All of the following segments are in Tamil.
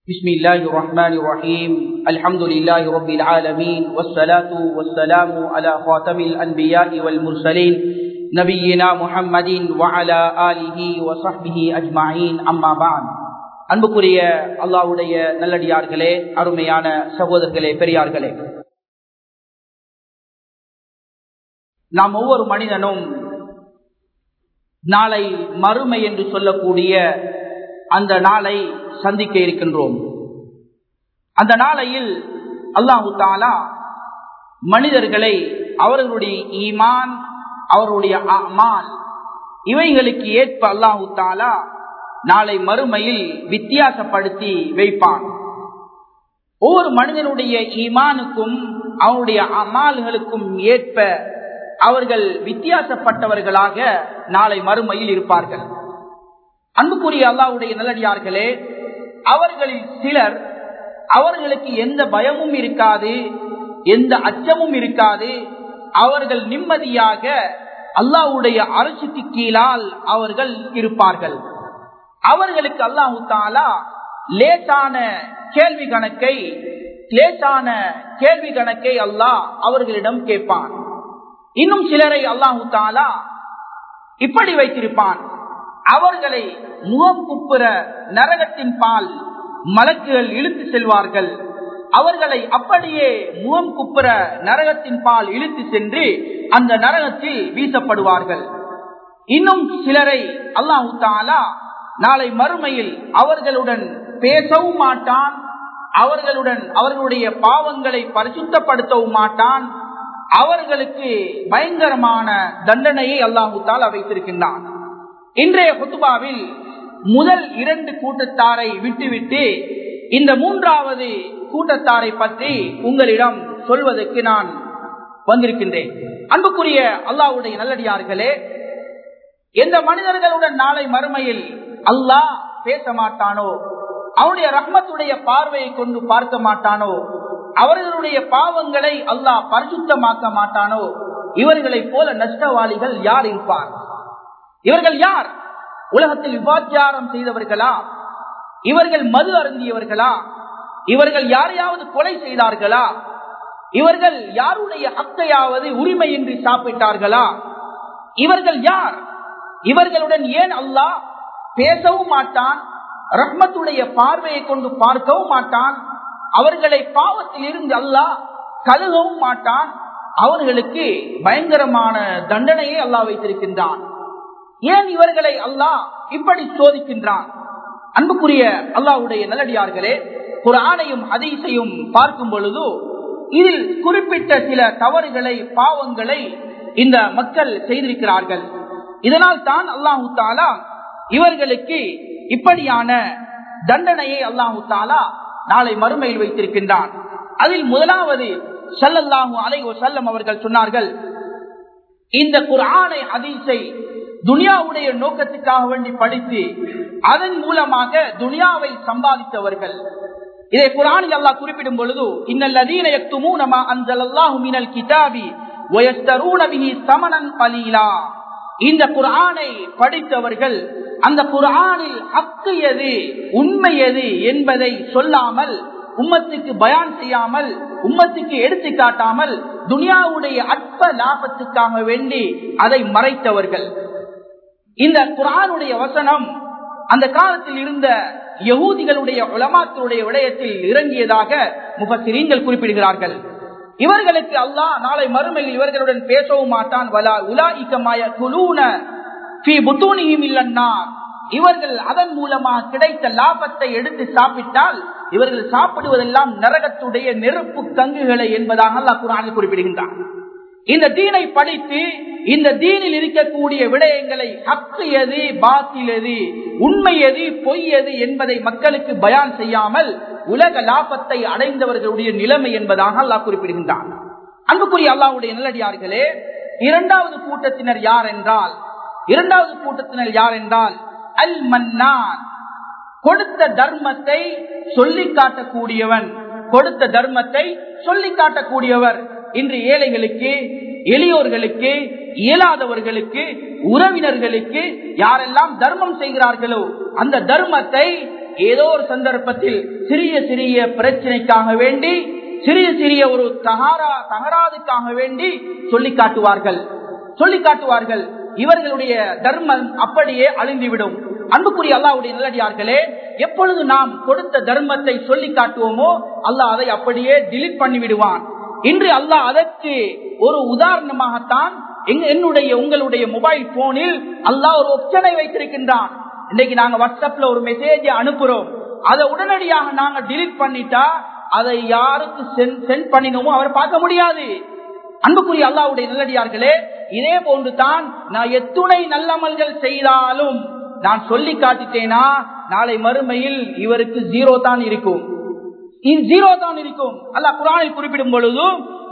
بسم الله الرحمن الرحيم الحمد لله رب العالمين والصلاة والسلام على خاتم الأنبياء والمرسلين نبينا محمد وعلى آله وصحبه أجمعين أما بعد அன்புக்குரிய அல்லாவுடைய நல்லடியார்களே அருமையான சகோதரர்களே பெரியார்களே நாம் ஒவ்வொரு மனிதனும் நாளை மறுமை என்று சொல்லக்கூடிய அந்த நாளை சந்திக்க இருக்கின்றோம் அந்த நாளையில் அல்லாஹு தாலா மனிதர்களை அவர்களுடைய ஈமான் அவருடைய அமால் இவைகளுக்கு ஏற்ப அல்லாஹு தாலா நாளை மறுமையில் வித்தியாசப்படுத்தி வைப்பான் ஒவ்வொரு மனிதனுடைய ஈமானுக்கும் அவனுடைய அமால்களுக்கும் ஏற்ப அவர்கள் வித்தியாசப்பட்டவர்களாக நாளை மறுமையில் இருப்பார்கள் அன்புக்குரிய அல்லாவுடைய நல்லடியார்களே அவர்களில் சிலர் அவர்களுக்கு எந்த பயமும் இருக்காது எந்த அச்சமும் இருக்காது அவர்கள் நிம்மதியாக அல்லாவுடைய அரசுக்கு கீழால் அவர்கள் இருப்பார்கள் அவர்களுக்கு அல்லாஹு தாலா லேசான கேள்வி கணக்கை லேசான கேள்வி கணக்கை அல்லாஹ் அவர்களிடம் கேட்பான் இன்னும் சிலரை அல்லாஹு தாலா இப்படி வைத்திருப்பான் அவர்களை முகம் குப்புற நரகத்தின் பால் மலக்குகள் இழுத்து செல்வார்கள் அவர்களை அப்படியே முகம் குப்புற நரகத்தின் பால் இழுத்து சென்று அந்த நரகத்தில் வீசப்படுவார்கள் இன்னும் சிலரை அல்லாஹு தாலா நாளை மறுமையில் அவர்களுடன் பேசவும் மாட்டான் அவர்களுடன் அவர்களுடைய பாவங்களை பரிசுத்தப்படுத்தவும் மாட்டான் அவர்களுக்கு பயங்கரமான தண்டனையை அல்லாஹு தாலா வைத்திருக்கின்றான் இன்றைய குத்துபாவில் முதல் இரண்டு கூட்டத்தாரை விட்டுவிட்டு இந்த மூன்றாவது கூட்டத்தாரை பற்றி உங்களிடம் சொல்வதற்கு நான் வந்திருக்கின்றேன் அன்புக்குரிய அல்லாவுடைய நல்லடியார்களே எந்த மனிதர்களுடன் நாளை மறுமையில் அல்லாஹ் பேச மாட்டானோ அவனுடைய ரஹ்மத்துடைய பார்வையை கொண்டு பார்க்க மாட்டானோ அவர்களுடைய பாவங்களை அல்லாஹ் பரிசுத்தமாக்க மாட்டானோ இவர்களைப் போல நஷ்டவாளிகள் யார் இருப்பார் இவர்கள் யார் உலகத்தில் விபாச்சாரம் செய்தவர்களா இவர்கள் மது அருந்தியவர்களா இவர்கள் யாரையாவது கொலை செய்தார்களா இவர்கள் யாருடைய அத்தையாவது உரிமையின்றி சாப்பிட்டார்களா இவர்கள் யார் இவர்களுடன் ஏன் அல்லாஹ் பேசவும் மாட்டான் ரஹ்மத்துடைய பார்வையை கொண்டு பார்க்கவும் மாட்டான் அவர்களை பாவத்தில் இருந்து அல்லாஹ் கழுகவும் மாட்டான் அவர்களுக்கு பயங்கரமான தண்டனையை அல்லாஹ் வைத்திருக்கின்றான் ஏன் இவர்களை அல்லாஹ் இப்படி சோதிக்கின்றான் அன்புக்குரிய அல்லாவுடைய நல்லடியார்களே ஒரு ஆணையும் ஹதீஸையும் பார்க்கும் பொழுது இதில் குறிப்பிட்ட சில தவறுகளை பாவங்களை இந்த மக்கள் செய்திருக்கிறார்கள் இதனால் தான் அல்லாஹு தாலா இவர்களுக்கு இப்படியான தண்டனையை அல்லாஹு தாலா நாளை மறுமையில் வைத்திருக்கின்றான் அதில் முதலாவது சல்லல்லாஹு அலை செல்லம் அவர்கள் சொன்னார்கள் இந்த குரானை ஹதீஸை துனியாவுடைய நோக்கத்துக்காக வேண்டி படித்து அதன் மூலமாக துனியாவை சம்பாதித்தவர்கள் இதை குரானில் அல்லாஹ் குறிப்பிடும் பொழுது இன்னல்லதீன யக்துமூனமா அன்ஸலல்லாஹு மினல் கிதாபி வயஸ்தரூன பிஹி ஸமனன் கலீலா இந்த குரானை படித்தவர்கள் அந்த குரானில் ஹக்கு எது உண்மை எது என்பதை சொல்லாமல் உம்மத்துக்கு பயான் செய்யாமல் உம்மத்துக்கு எடுத்து காட்டாமல் துனியாவுடைய அற்ப லாபத்துக்காக வேண்டி அதை மறைத்தவர்கள் இந்த குரானுடைய வசனம் அந்த காலத்தில் இருந்த யகூதிகளுடைய உலமாக்களுடைய விடயத்தில் இறங்கியதாக முகசிரீங்கள் குறிப்பிடுகிறார்கள் இவர்களுக்கு அல்லாஹ் நாளை மறுமையில் இவர்களுடன் பேசவும் மாட்டான் வலா உலாஇக்கமாய குலூன இவர்கள் அதன் மூலமாக கிடைத்த லாபத்தை எடுத்து சாப்பிட்டால் இவர்கள் சாப்பிடுவதெல்லாம் நரகத்துடைய நெருப்பு கங்குகளை என்பதாக அல்லாஹ் குரானில் குறிப்பிடுகின்றான் இந்த தீனை படித்து இந்த தீனில் இருக்கக்கூடிய விடயங்களை ஹக்கு எது பாத்தில் எது உண்மை எது பொய் எது என்பதை மக்களுக்கு பயான் செய்யாமல் உலக லாபத்தை அடைந்தவர்களுடைய நிலைமை என்பதாக அல்லாஹ் குறிப்பிடுகின்றான் அன்புக்குரிய அல்லாவுடைய நல்லடியார்களே இரண்டாவது கூட்டத்தினர் யார் என்றால் இரண்டாவது கூட்டத்தினர் யார் என்றால் அல் மன்னான் கொடுத்த தர்மத்தை சொல்லி காட்டக்கூடியவன் கொடுத்த தர்மத்தை சொல்லி காட்டக்கூடியவர் இன்று ஏழைகளுக்கு எளியோர்களுக்கு இயலாதவர்களுக்கு உறவினர்களுக்கு யாரெல்லாம் தர்மம் செய்கிறார்களோ அந்த தர்மத்தை ஏதோ ஒரு சந்தர்ப்பத்தில் சிறிய சிறிய பிரச்சனைக்காக வேண்டி சிறிய சிறிய ஒரு தகாரா தகராதுக்காக வேண்டி சொல்லி காட்டுவார்கள் சொல்லி காட்டுவார்கள் இவர்களுடைய தர்மம் அப்படியே அழிந்துவிடும் அன்புக்குரிய அல்லாவுடைய நல்லடியார்களே எப்பொழுது நாம் கொடுத்த தர்மத்தை சொல்லி காட்டுவோமோ அல்லாஹ் அதை அப்படியே டிலீட் பண்ணி விடுவான் இன்று அல்லாஹ் அதற்கு ஒரு உதாரணமாகத்தான் என்னுடைய உங்களுடைய மொபைல் போனில் அல்லாஹ் ஒரு ஒப்ஷனை வைத்திருக்கின்றான் இன்னைக்கு நாங்க வாட்ஸ்அப்ல ஒரு மெசேஜ் அனுப்புறோம் அதை உடனடியாக நாங்க டிலீட் பண்ணிட்டா அதை யாருக்கு சென்ட் பண்ணினோமோ அவர் பார்க்க முடியாது அன்புக்குரிய அல்லாவுடைய நல்லடியார்களே இதே போன்று தான் நான் எத்துணை நல்லமல்கள் செய்தாலும் நான் சொல்லி காட்டிட்டேனா நாளை மறுமையில் இவருக்கு ஜீரோ தான் இருக்கும் ஜீரோ தான் இருக்கும் அல்லாஹ் குரானில் குறிப்பிடும் பொழுது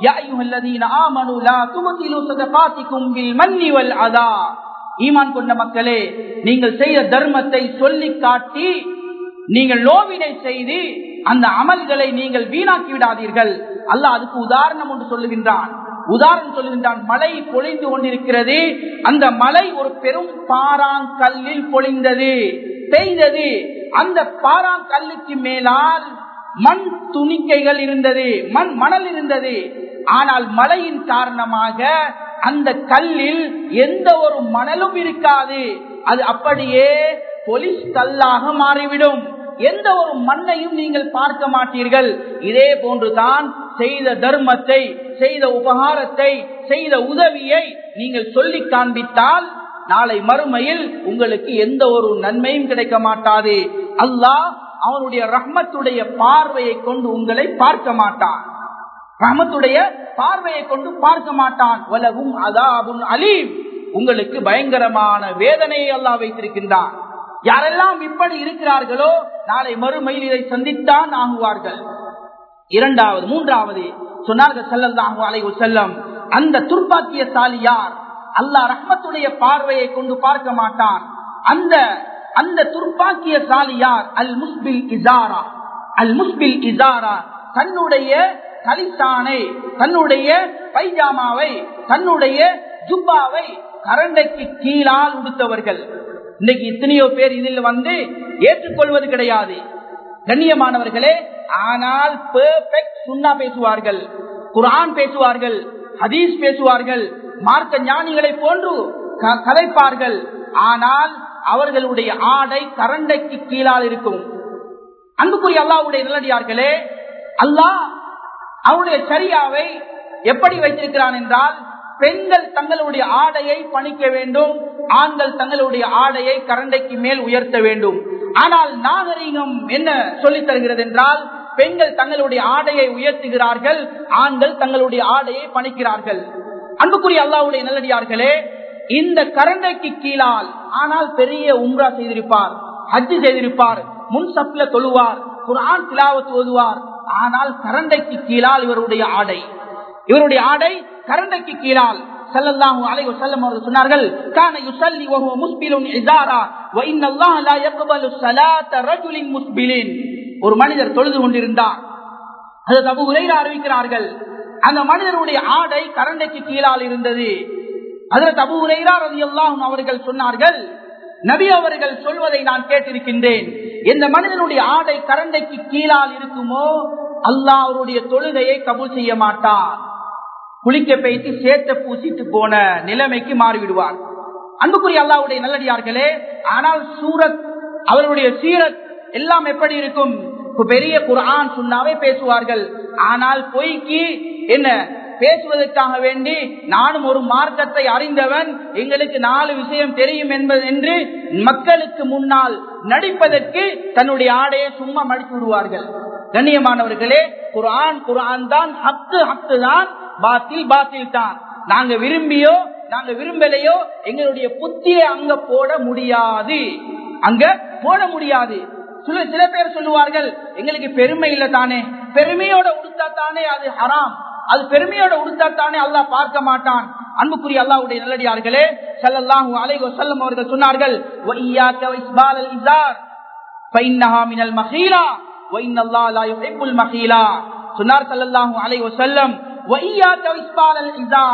ஈமான் கொண்ட மக்களே நீங்கள் செய்த தர்மத்தை சொல்லி காட்டி நீங்கள் நோவினை செய்து அந்த அமல்களை நீங்கள் வீணாக்கி விடாதீர்கள் அல்லாஹ் அதுக்கு உதாரணம் ஒன்று சொல்லுகின்றான் உதாரணம் சொல்லுகின்றான் மழை பொழிந்து கொண்டிருக்கிறது அந்த மழை ஒரு பெரும் பாறாங்கல்லில் பொழிந்தது பெய்தது அந்த பாறாங்கல்லுக்கு மேலால் மண் துணிக்கைகள் இருந்தது மண் மணல் இருந்தது ஆனால் மழையின் காரணமாக அந்த கல்லில் எந்த ஒரு மணலும் இருக்காது அது அப்படியே பொலிஸ் கல்லாக மாறிவிடும் எந்த ஒரு மண்ணையும் நீங்கள் பார்க்க மாட்டீர்கள் இதே போன்றுதான் செய்த தர்மத்தை செய்த உபகாரத்தை செய்த உதவியை நீங்கள் சொல்லி காண்பித்தால் நாளை மறுமையில் உங்களுக்கு எந்த ஒரு நன்மையும் கிடைக்க மாட்டாது அல்லாஹ் அவனுடைய ரஹ்மத்துடைய பார்வையை கொண்டு உங்களை பார்க்க மாட்டான் ரஹமத்துடைய பார்வையை கொண்டு பார்க்க மாட்டான் உலகும் அதாபுன் அலீம் உங்களுக்கு பயங்கரமான வேதனையை அல்லா வைத்திருக்கின்றான் யாரெல்லாம் இப்படி இருக்கிறார்களோ நாளை மறுமையில் இதை சந்தித்தான் ஆகுவார்கள் இரண்டாவது மூன்றாவது சொன்னார்கள் செல்லல்லாஹு அலை செல்லம் அந்த துர்ப்பாக்கியசாலி யார் அல்லாஹ் ரஹ்மத்துடைய பார்வையை கொண்டு பார்க்க மாட்டான் அந்த அந்த துர்ப்பாக்கியசாலி யார் அல் முஸ்பில் இசாரா அல் முஸ்பில் இசாரா தன்னுடைய கலிசானை தன்னுடைய பைஜாமாவை தன்னுடைய ஜுப்பாவை கரண்டைக்கு கீழால் உடுத்தவர்கள் இன்னைக்கு எத்தனையோ பேர் இதில் வந்து ஏற்றுக்கொள்வது கிடையாது கண்ணியமானவர்களே ஆனால் பெர்ஃபெக்ட் சுண்ணா பேசுவார்கள் குரான் பேசுவார்கள் ஹதீஸ் பேசுவார்கள் மார்க்க ஞானிகளை போன்று கதைப்பார்கள் ஆனால் அவர்களுடைய ஆடை கரண்டைக்கு கீழால் இருக்கும் அன்புக்குரிய அல்லாவுடைய நிலடியார்களே அல்லாஹ் அவனுடைய சரியாவை எப்படி வைத்திருக்கிறான் என்றால் பெண்கள் தங்களுடைய ஆடையை பணிக்க வேண்டும் ஆண்கள் தங்களுடைய ஆடையை கரண்டைக்கு மேல் உயர்த்த வேண்டும் ஆனால் நாகரீகம் என்ன சொல்லித் தருகிறது என்றால் பெண்கள் தங்களுடைய ஆடையை உயர்த்துகிறார்கள் ஆண்கள் தங்களுடைய ஆடையை பணிக்கிறார்கள் அன்புக்குரிய அல்லாவுடைய நல்லடியார்களே இந்த கரண்டைக்கு கீழால் ஆனால் பெரிய உம்ரா செய்திருப்பார் ஹஜ்ஜு செய்திருப்பார் முன் சப்ல தொழுவார் குரான் திலாவத் ஓதுவார் ஆனால் கரண்டைக்கு கீழால் இவருடைய ஆடை இவருடைய ஆடை கரண்டைக்கு கீழால் சல்லல்லாஹு அலைஹி வஸல்லம் அவர்கள் சொன்னார்கள் கான யுஸல்லி வ ஹுவ முஸ்பிலுன் இஸாரா வ இன்னல்லாஹ லா யக்பலு ஸலாத்த ரஜுலின் முஸ்பிலின் ஒரு மனிதர் தொழுது கொண்டிருந்தார் அது அபூ ஹுரைரா அறிவிக்கிறார்கள் அந்த மனிதருடைய ஆடை கரண்டைக்கு கீழால் இருந்தது அதற்கு அபூ ஹுரைரா ரலியல்லாஹு அவர்கள் சொன்னார்கள் நபி அவர்கள் சொல்வதை நான் கேட்டிருக்கின்றேன் எந்த மனிதனுடைய ஆடை கரண்டைக்கு கீழால் இருக்குமோ அல்லாஹ் அவருடைய தொழுகையை கபூல் செய்ய மாட்டான் குளிக்க பெய்து சேத்த பூசிட்டு போன நிலைமைக்கு மாறிவிடுவார் அன்புக்குரிய அல்லாவுடைய நல்லடியார்களே ஆனால் சூரத் அவருடைய சீரத் எல்லாம் எப்படி இருக்கும் பெரிய குரான் சுண்ணாவே பேசுவார்கள் ஆனால் பொய்க்கு என்ன பேசுவதற்காக வேண்டி நானும் ஒரு மார்க்கத்தை அறிந்தவன் எங்களுக்கு நாலு விஷயம் தெரியும் என்பது என்று மக்களுக்கு முன்னால் நடிப்பதற்கு தன்னுடைய ஆடையை சும்மா மடித்து விடுவார்கள் கண்ணியமானவர்களே குரான் குரான் தான் ஹத்து ஹத்து தான் பாத்தில் பாத்தில் தான் நாங்க விரும்பியோ நாங்க விரும்பலையோ எங்களுடைய புத்தியை அங்க போட முடியாது அங்க போட முடியாது சில சில பேர் சொல்லுவார்கள் எங்களுக்கு பெருமை இல்ல தானே பெருமையோட உடுத்தா தானே அது ஹராம் அது பெருமையோட உடுத்தா தானே அல்லாஹ் பார்க்க மாட்டான் அன்புக்குரிய அல்லாவுடைய நல்லடியார்களே சல்லல்லாஹு அலைஹி வஸல்லம் அவர்கள் சொன்னார்கள் வையாக்க வைஸ்பால் இஸார் ஃபைன்னஹா மினல் மஹீலா வைன்னல்லாஹ லா யுஹிப்புல் மஹீலா சொன்னார் சல்லல்லாஹு அலைஹி வஸல்லம் வையாக்க வைஸ்பால் இஸார்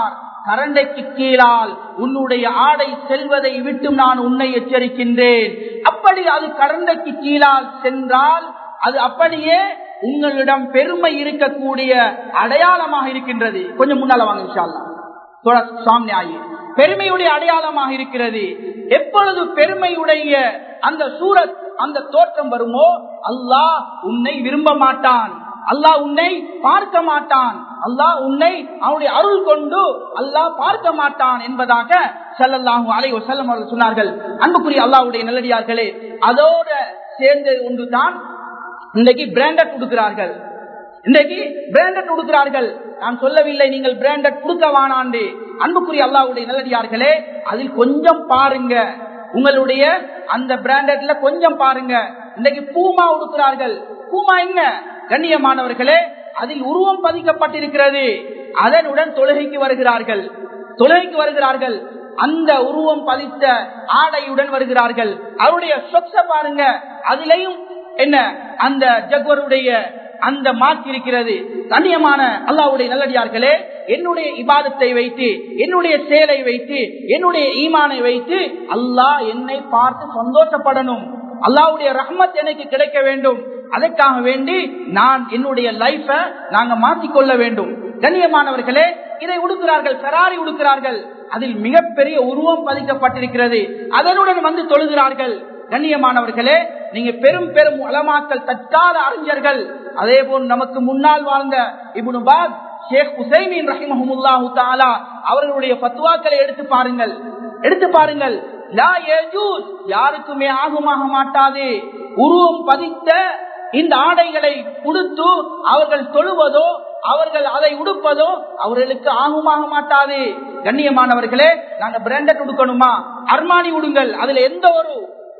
கரண்டைக்கு கீழால் உன்னுடைய ஆடை செல்வதை விட்டு நான் உன்னை எச்சரிக்கின்றேன் அப்படி அது கரண்டைக்கு கீழால் சென்றால் அது அப்படியே உங்களிடம் பெருமை இருக்கக்கூடிய அடையாளமாக இருக்கின்றது கொஞ்சம் முன்னால வாங்க இன்ஷால்லா சாமி ஆகி பெருமையுடைய அடையாளமாக இருக்கிறது எப்பொழுது பெருமையுடைய அந்த சூரத் அந்த தோற்றம் வருமோ அல்லாஹ் உன்னை விரும்ப மாட்டான் அல்லாஹ் உன்னை பார்க்க மாட்டான் அல்லாஹ் உன்னை அவனுடைய அருள் கொண்டு அல்லாஹ் பார்க்க மாட்டான் என்பதாக செல்லல்லாஹு அலை செல்லம் அவர்கள் சொன்னார்கள் அன்புக்குரிய அல்லாஹுடைய நல்லடியார்களே அதோட சேர்ந்து ஒன்றுதான் இன்றைக்கு பிராண்டட் கொடுக்கிறார்கள் இன்றைக்கு பிராண்டட் கொடுக்கிறார்கள் நான் சொல்லவில்லை நீங்கள் பிராண்டட் கொடுக்க வானாண்டு அன்புக்குரிய அல்லாவுடைய நல்லடியார்களே அதில் கொஞ்சம் பாருங்க உங்களுடைய அந்த பிராண்டட்ல கொஞ்சம் பாருங்க இன்றைக்கு பூமா உடுக்கிறார்கள் பூமா என்ன கண்ணியமானவர்களே அதில் உருவம் பதிக்கப்பட்டிருக்கிறது அதனுடன் தொழுகைக்கு வருகிறார்கள் தொழுகைக்கு வருகிறார்கள் அந்த உருவம் பதித்த ஆடையுடன் வருகிறார்கள் அவருடைய சொச்ச பாருங்க அதிலையும் என்ன அந்த ஜக்வருடைய அந்த மார்க் இருக்கிறது கண்ணியமான அல்லாவுடைய நல்லடியார்களே என்னுடைய இபாதத்தை வைத்து என்னுடைய செயலை வைத்து என்னுடைய ஈமானை வைத்து அல்லாஹ் என்னை பார்த்து சந்தோஷப்படணும் அல்லாவுடைய ரஹ்மத் எனக்கு கிடைக்க வேண்டும் அதற்காக வேண்டி நான் என்னுடைய லைஃப நாங்க மாற்றிக்கொள்ள வேண்டும் கண்ணியமானவர்களே இதை உடுக்கிறார்கள் கராரி உடுக்கிறார்கள் அதில் மிகப்பெரிய உருவம் பதிக்கப்பட்டிருக்கிறது அதனுடன் வந்து தொழுகிறார்கள் கண்ணியமானவர்களே நீங்க பெரும் பெரும் உலமாக்கல் தற்கால அறிஞர்கள் அதே போல் நமக்கு முன்னால் வாழ்ந்த இபுனு பாத் ஷேக் ஹுசைமின் ரஹிமஹமுல்லாஹு தாலா அவர்களுடைய பத்துவாக்களை எடுத்து பாருங்கள் எடுத்து பாருங்கள் யாருக்குமே ஆகுமாக மாட்டாது உருவம் பதித்த இந்த ஆடைகளை உடுத்து அவர்கள் தொழுவதோ அவர்கள் அதை உடுப்பதோ அவர்களுக்கு ஆகுமாக மாட்டாது கண்ணியமானவர்களே நாங்க பிராண்டட் உடுக்கணுமா அர்மானி உடுங்கள் அதுல எந்த ஒரு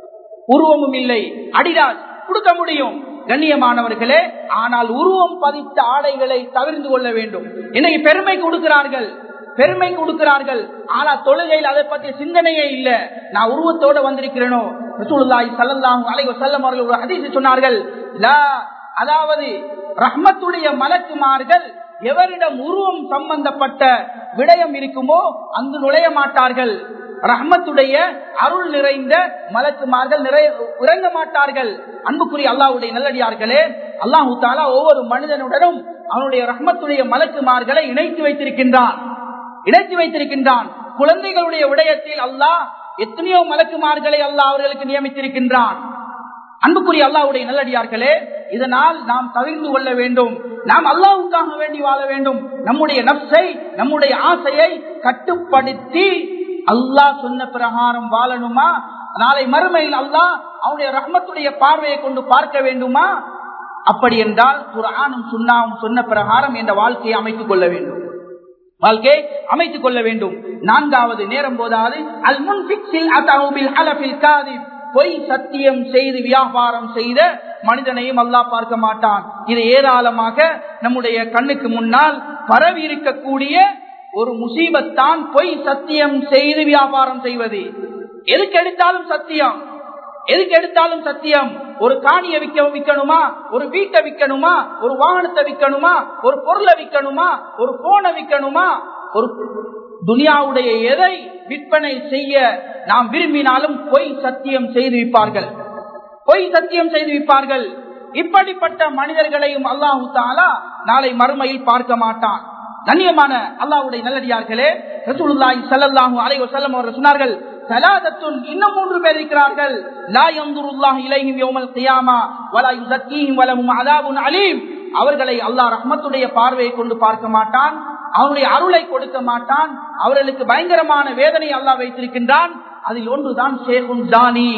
உருவமும் இல்லை அடிடாஸ் கொடுக்க முடியும் கண்ணியமானவர்களே ஆனால் உருவம் பதித்த ஆடைகளை தவிர்த்து கொள்ள வேண்டும் இன்னைக்கு பெருமை கொடுக்கிறார்கள் பெருமை கொடுக்கிறார்கள் ஆனா தொழுகையில் அதை பற்றிய சிந்தனையே இல்ல நான் உருவத்தோட வந்திருக்கிறேனோ ரசூலுல்லாஹி ஸல்லல்லாஹு அலைஹி வஸல்லம் அவர்கள் ஒரு ஹதீஸ் சொன்னார்கள் லா அதாவது ரஹ்மத்துடைய மலக்குமார்கள் எவரிடம் உருவம் சம்பந்தப்பட்ட விடயம் இருக்குமோ அங்கு நுழைய மாட்டார்கள் ரஹ்மத்துடைய அருள் நிறைந்த மலக்குமார்கள் நிறைய இறங்க மாட்டார்கள் அன்புக்குரிய அல்லாவுடைய நல்லடியார்களே அல்லாஹு தாலா ஒவ்வொரு மனிதனுடனும் அவனுடைய ரஹ்மத்துடைய மலக்குமார்களை இணைத்து வைத்திருக்கின்றான் இணைத்து வைத்திருக்கின்றான் குழந்தைகளுடைய விடயத்தில் அல்லாஹ் எத்தனையோ மலக்குமார்களை அல்லாஹ் அவர்களுக்கு நியமித்திருக்கின்றான் அன்புக்குரிய அல்லாவுடைய நல்லடியார்களே இதனால் நாம் தவிர்த்து கொள்ள வேண்டும் நாம் அல்லாவுக்காக வேண்டி வாழ வேண்டும் நம்முடைய நப்சை நம்முடைய ஆசையை கட்டுப்படுத்தி அல்லாஹ் சொன்ன பிரகாரம் வாழணுமா நாளை மறுமையில் அல்லாஹ் அவனுடைய ரஹ்மத்துடைய பார்வையை கொண்டு பார்க்க வேண்டுமா அப்படி என்றால் குரானும் சுண்ணாவும் சொன்ன பிரகாரம் என்ற வாழ்க்கையை அமைத்துக் கொள்ள வேண்டும் வாழ்க்கையை அமைத்துக் கொள்ள வேண்டும் நான்காவது நேரம் போதாது அல் முன்பிக்ஸில் அத்தஹுபில் அலஃபில் காதிப் பொய் சத்தியம் செய்து வியாபாரம் செய்த மனிதனையும் அல்லா பார்க்க மாட்டான் இது ஏராளமாக நம்முடைய கண்ணுக்கு முன்னால் பரவி இருக்கக்கூடிய ஒரு முசீபத்தான் பொய் சத்தியம் செய்து வியாபாரம் செய்வது எதுக்கு எடுத்தாலும் சத்தியம் எதுக்கு எடுத்தாலும் சத்தியம் ஒரு காணியை விற்க விற்கணுமா ஒரு வீட்டை விற்கணுமா ஒரு வாகனத்தை விற்கணுமா ஒரு பொருளை விற்கணுமா ஒரு போனை விற்கணுமா ஒரு துனியாவுடைய எதை விற்பனை செய்ய நாம் விரும்பினாலும் பொய் சத்தியம் செய்து விற்பார்கள் பொய் சத்தியம் செய்து விற்பார்கள் இப்படிப்பட்ட மனிதர்களையும் அல்லாஹு தாலா நாளை மறுமையில் பார்க்க மாட்டான் கண்ணியமான அல்லாவுடைய நல்லடியார்களே ரசூலுல்லாஹி ஸல்லல்லாஹு அலைஹி வஸல்லம் அவர்கள் சொன்னார்கள் சலாதத்துன் இன்னும் மூன்று பேர் இருக்கிறார்கள் லா யன்துருல்லாஹு இலைஹிம் யௌமல் கியாமா வலா யுஸக்கீஹிம் வலஹும் அஸாபுன் அலீம் அவர்களை அல்லாஹ் ரஹ்மத்துடைய பார்வையை கொண்டு பார்க்க மாட்டான் அவனுடைய அருளை கொடுக்க மாட்டான் அவர்களுக்கு பயங்கரமான வேதனை அல்லாஹ் வைத்திருக்கின்றான் அதில் ஒன்றுதான் ஷேகுன் ஜானி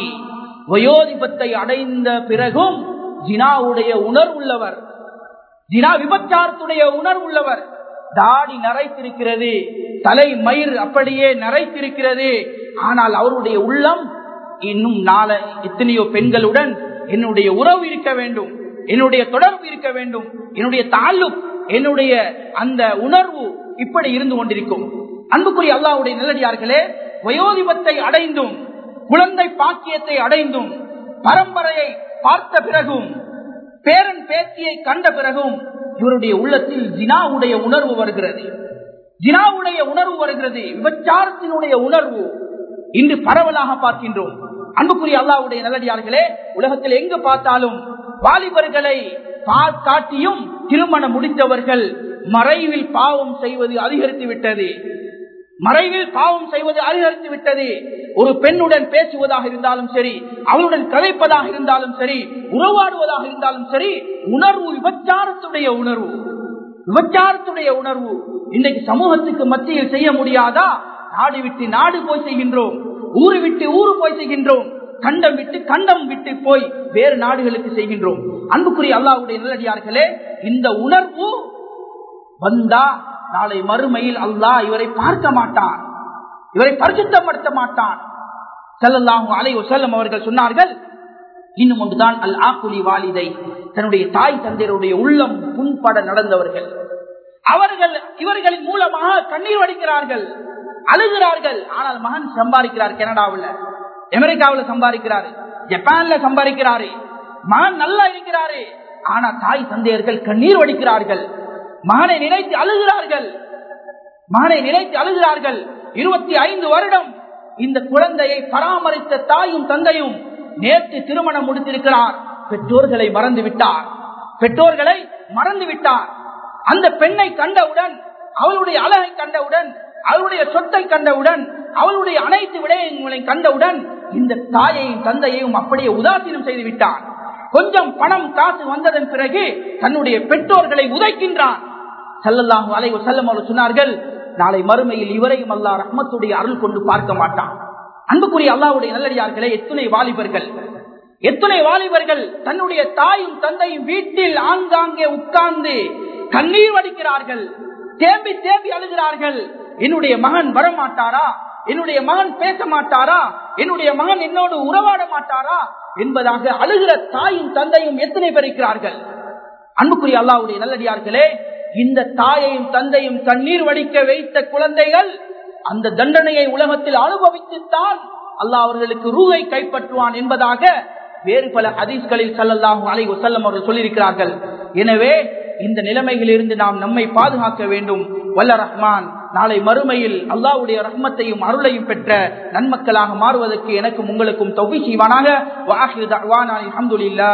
வயோதிபத்தை அடைந்த பிறகும் ஜினாவுடைய உணர்வுள்ளவர் ஜினா விபச்சாரத்துடைய உணர்வுள்ளவர் தாடி நரைத்திருக்கிறது தலை மயிர் அப்படியே நரைத்திருக்கிறது ஆனால் அவருடைய உள்ளம் இன்னும் நாளை எத்தனையோ பெண்களுடன் என்னுடைய உறவு இருக்க வேண்டும் என்னுடைய தொடர்பு இருக்க வேண்டும் என்னுடைய தாழ்வு என்னுடைய அந்த உணர்வு இப்படி இருந்து கொண்டிருக்கும் அன்புக்குரிய அல்லாவுடைய நல்லடியார்களே வயோதிபத்தை அடைந்தும் குழந்தை பாக்கியத்தை அடைந்தும் பரம்பரையை பார்த்த பிறகும் பேரன் பேத்தியை கண்ட பிறகும் இவருடைய உள்ளத்தில் ஜினாவுடைய உணர்வு வருகிறது ஜினாவுடைய உணர்வு வருகிறது விபச்சாரத்தினுடைய உணர்வு இன்று பரவலாக பார்க்கின்றோம் அன்புக்குரிய அல்லாவுடைய நல்லடியார்களே உலகத்தில் எங்கு பார்த்தாலும் வாலிபர்களை காட்டியும் திருமணம் முடித்தவர்கள் மறைவில் பாவம் செய்வது அதிகரித்து விட்டது மறைவில் பாவம் செய்வது அதிகரித்து விட்டது ஒரு பெண்ணுடன் பேசுவதாக இருந்தாலும் சரி அவளுடன் கதைப்பதாக இருந்தாலும் சரி உறவாடுவதாக இருந்தாலும் சரி உணர்வு விபச்சாரத்துடைய உணர்வு விபச்சாரத்துடைய உணர்வு இன்றைக்கு சமூகத்துக்கு மத்தியில் செய்ய முடியாதா நாடு விட்டு நாடு போய் செய்கின்றோம் ஊரு விட்டு ஊரு போய் செய்கின்றோம் கண்டம் விட்டு கண்டம் விட்டு போய் வேறு நாடுகளுக்கு செய்கின்றோம் அன்புக்குரிய அல்லாவுடைய நல்லடியார்களே இந்த உணர்வு வந்தா நாளை மறுமையில் அல்லாஹ் இவரை பார்க்க மாட்டான் இவரை பரிசுத்தப்படுத்த மாட்டான் செல்லல்லாஹும் அலை செல்லம் அவர்கள் சொன்னார்கள் இன்னும் ஒன்றுதான் அல் ஆக்குலி வாலிதை தன்னுடைய தாய் தந்தையருடைய உள்ளம் புண்பட நடந்தவர்கள் அவர்கள் இவர்களின் மூலமாக கண்ணீர் வடிக்கிறார்கள் அழுகிறார்கள் ஆனால் மகன் சம்பாதிக்கிறார் கனடாவில் அமெரிக்காவில் சம்பாதிக்கிறாரு ஜப்பான்ல சம்பாதிக்கிறாரு மகன் நல்லா இருக்கிறாரு ஆனா தாய் தந்தையர்கள் கண்ணீர் வடிக்கிறார்கள் மகனை நினைத்து அழுகிறார்கள் மகனை நினைத்து அழுகிறார்கள் இருபத்தி ஐந்து வருடம் இந்த குழந்தையை பராமரித்த தாயும் தந்தையும் நேற்று திருமணம் முடித்திருக்கிறார் பெற்றோர்களை மறந்து விட்டார் பெற்றோர்களை மறந்து விட்டார் அந்த பெண்ணை கண்டவுடன் அவளுடைய அழகை கண்டவுடன் அவளுடைய சொத்தை கண்டவுடன் அவளுடைய அனைத்து விடயங்களை கண்டவுடன் இந்த தாயையும் தந்தையையும் அப்படியே உதாசீனம் செய்து விட்டான் கொஞ்சம் பணம் காசு வந்ததன் பிறகு தன்னுடைய பெற்றோர்களை உதைக்கின்றான் செல்லல்லாஹு அலைவு செல்லம் அவர் சொன்னார்கள் நாளை மறுமையில் இவரையும் அல்லா ரஹ்மத்துடைய அருள் கொண்டு பார்க்க மாட்டான் அன்புக்குரிய அல்லாவுடைய நல்லடியார்களே எத்துணை வாலிபர்கள் எத்தனை வாலிபர்கள் தன்னுடைய தாயும் தந்தையும் வீட்டில் ஆங்காங்கே உட்கார்ந்து கண்ணீர் வடிக்கிறார்கள் தேம்பி தேம்பி அழுகிறார்கள் என்னுடைய மகன் வரமாட்டாரா என்னுடைய மகன் பேச மாட்டாரா என்னுடைய மகன் என்னோடு உறவாட மாட்டாரா என்பதாக அழுகிற தாயும் தந்தையும் எத்தனை பேர் இருக்கிறார்கள் அன்புக்குரிய அல்லாவுடைய நல்லடியார்களே இந்த தாயையும் தந்தையும் கண்ணீர் வடிக்க வைத்த குழந்தைகள் அந்த தண்டனையை உலகத்தில் அனுபவித்துத்தான் அல்லாஹ் அவர்களுக்கு ரூகை கைப்பற்றுவான் என்பதாக வேறு பல ஹதீஸ்களில் சல்லல்லாஹு அலை வசல்லம் அவர்கள் சொல்லியிருக்கிறார்கள் எனவே இந்த நிலைமையிலிருந்து நாம் நம்மை பாதுகாக்க வேண்டும் வல்ல ரஹ்மான் நாளை மறுமையில் அல்லாவுடைய ரஹ்மத்தையும் அருளையும் பெற்ற நன்மக்களாக மாறுவதற்கு எனக்கும் உங்களுக்கும் தொகை செய்வானாக அஹமதுல்லா